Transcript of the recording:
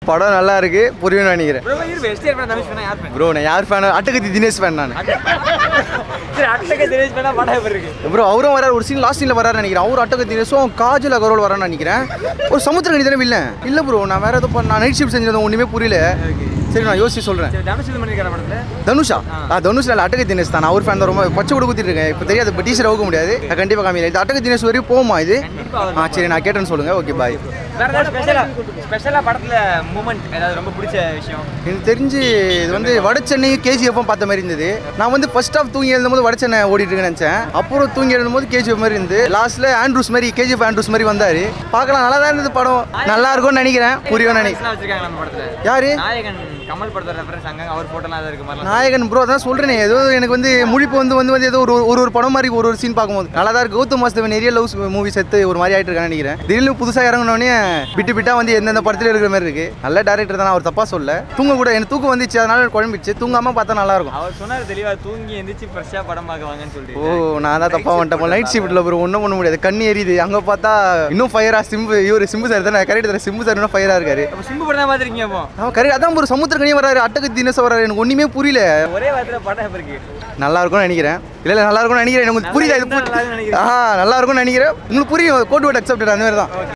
படம் நல்லா இருக்கு புரியும்னு நினைக்கிறேன் ப்ரோ இரு எஸ்டிஆர் பண்ண தனுஷ் பண்ணா யார் fan? ப்ரோ நான் யார் ஃபேன் அட்டகத்தி தினேஷ் ஃபேன் நான் சரி அட்டக தினேஷ் பண்ணா படம் எப்படி இருக்கு ப்ரோ அவரும் வராரு ஒரு சீன் லாஸ்ட் சீனில் வராரு நினைக்கிறேன் அவர் அட்டகத்தி தினேஷும் காஜல் அகர்வால் வரான்னு நினைக்கிறேன் ஒரு சமுத்திரகனி தானே இல்லை இல்லை ப்ரோ நான் வேற ஏதோ பண்ண நான் நைட் ஷிஃப்ட் செஞ்சிருந்தேன் ஒன்றுமே புரியல சரி நான் யோசிச்சு சொல்கிறேன் சரி தனுஷ் இது பண்ணிருக்கார படத்துல தனுஷா ஆ தனுஷ் இல்லை அட்டக தினேஷ் தான் நான் அவர் ஃபேன் தான் ரொம்ப பச்சை கூட குத்திட்டு இருக்கேன் இப்போ தெரியாது இப்போ டீச்சர் அவுக்க முடியாது நான் கண்டிப்பாக காமிக்கிறேன் இது அட்டக தினேஷ் வரையும் போகுமா இது கண்டிப்பா அவர் ஆ சரி நான் கேட்டேன்னு சொல்லுங்க ஓகே பாய் வேற ஏதாவது ஸ்பெஷலா ஸ்பெஷலா படத்துல மூமெண்ட் ஏதாவது ரொம்ப பிடிச்ச விஷயம் எனக்கு தெரிஞ்சு இது வந்து வட சென்னை கேஜிஎஃப்பும் பார்த்த மாதிரி இருந்தது நான் வந்து ஃபர்ஸ்ட் ஆஃப் தூங்கி எழுந்தும்போது வட சென்னை ஓடிட்டு இருக்குன்னு நினச்சேன் அப்புறம் தூங்கி எழுந்தும்போது கேஜிஎஃப் மாதிரி இருந்து லாஸ்ட்ல ஆண்ட்ரூஸ் மாதிரி கேஜிஎஃப் ஆண்ட்ரூஸ் மாதிரி வந்தாரு பார்க்கலாம் நல்லா தான் இருந்தது படம் நல்லா இருக்கும்னு நினைக்கிறேன் புரியும் நினைக்கிறேன் Reference வச்சிருக்காங்க நம்ம படத்துல யாரு நாயகன் கமல் படத்தோட ரெஃபரன்ஸ் அங்க அவர் போட்டோலாம் அது இருக்கு மாதிரி நாயகன் ப்ரோ அதான் சொல்றேனே ஏதோ எனக்கு வந்து முழிப்பு வந்து வந்து வந்து ஏதோ ஒரு ஒரு ஒரு படம் மாதிரி ஒரு ஒரு சீன் பார்க்கும்போது நல்லா தான் இருக்கு கௌதம் வாசுதேவன் நிறைய லவ்ஸ் மூவிஸ் எடுத்து ஒரு மாதிரி ஆயிட்டு இருக்கான்னு நினைக்கிறேன் திடீர்னு புதுசாக இறங்கினோடனே பிட்டு பிட்டா வந்து எந்தெந்த படத்துல இருக்கிற மாதிரி இருக்கு நல்ல டேரக்டர் தான் அவர் தப்பா சொல்ல தூங்க கூட எனக்கு தூக்கம் வந்துச்சு அதனால குழம்பிடுச்சு தூங்காம பார்த்தா நல்லா இருக்கும் அவர் சொன்னாரு தெளிவா தூங்கி எந்திரிச்சு ஃப்ரெஷ்ஷா படம் பார்க்க வாங்கன்னு சொல்லிட்டு ஓ நான் தான் தப்பா வந்துட்டேன் நைட் ஷிஃப்ட்ல ப்ரோ ஒன்றும் பண்ண முடியாது கண்ணு எரியுது அங்க பார்த்தா இன்னும் ஃபயரா சிம்பு இவர் சிம்பு சார் தானே கரெக்ட் தானே சிம்பு சார் இன்னும் ஃபயரா இருக்காரு அப்ப சிம்பு படம் தான் பாத்திருக்கீங்க அப்போ அவன் கரெக்ட் அதான் ஒரு சமுத்திரக்கனியே வராரு அட்டக்கு தினேசம் வராரு எனக்கு ஒண்ணுமே புரியல ஒரே வாரத்துல படம் எப்படி இருக்கு நல்லா இருக்கும்னு நினைக்கிறேன் இல்ல இல்ல நல்லா இருக்கும்னு நினைக்கிறேன் எனக்கு புரியல இது நல்லா இருக்கும்னு நினைக்கிறேன். ஆ நல்லா இருக்கும்னு நினைக்கிறேன் உங்களுக்கு புரியும் கோட் வேர்ட் அக்செப்டட் அந்த மாதிரி தான்